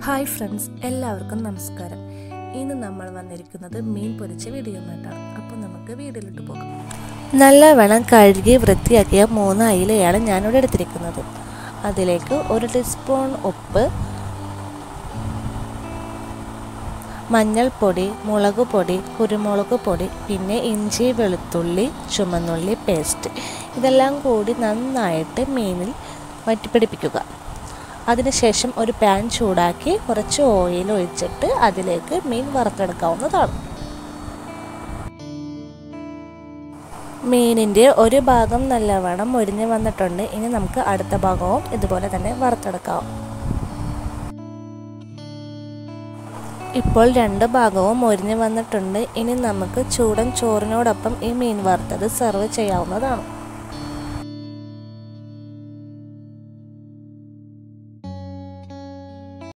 hi friends എല്ലാവർക്കും നമസ്കാരം ഇന്ന് നമ്മൾ വന്നിരിക്കുന്നത് മീൻ പൊരിച്ച വീഡിയോമായിട്ടാണ് അപ്പോൾ നമുക്ക് വീഡിയോയിലോട്ട് പോകാം നല്ലവണ്ണം കഴുകി വൃത്തിയാക്കിയ മൂന്ന് അയിലയാണ് ഞാനിവിടെ എടുത്തിരിക്കുന്നത് അതിലേക്ക് ഒരു ടീസ്പൂൺ ഉപ്പ് മഞ്ഞൾപ്പൊടി മുളക് പൊടി കുരുമുളക് പൊടി പിന്നെ ഇഞ്ചി വെളുത്തുള്ളി ചുമന്നുള്ളി പേസ്റ്റ് ഇതെല്ലാം കൂടി നന്നായിട്ട് മീനിൽ വറ്റിപ്പിടിപ്പിക്കുക അതിനുശേഷം ഒരു പാൻ ചൂടാക്കി കുറച്ച് ഓയിൽ ഒഴിച്ചിട്ട് അതിലേക്ക് മീൻ വറുത്തെടുക്കാവുന്നതാണ് മീനിൻ്റെ ഒരു ഭാഗം നല്ലവണ്ണം മൊരിഞ്ഞ് വന്നിട്ടുണ്ട് ഇനി നമുക്ക് അടുത്ത ഭാഗവും ഇതുപോലെ തന്നെ വറുത്തെടുക്കാം ഇപ്പോൾ രണ്ട് ഭാഗവും മൊരിഞ്ഞ് വന്നിട്ടുണ്ട് ഇനി നമുക്ക് ചൂടൻ ചോറിനോടൊപ്പം ഈ മീൻ വറുത്തത് സെർവ് ചെയ്യാവുന്നതാണ്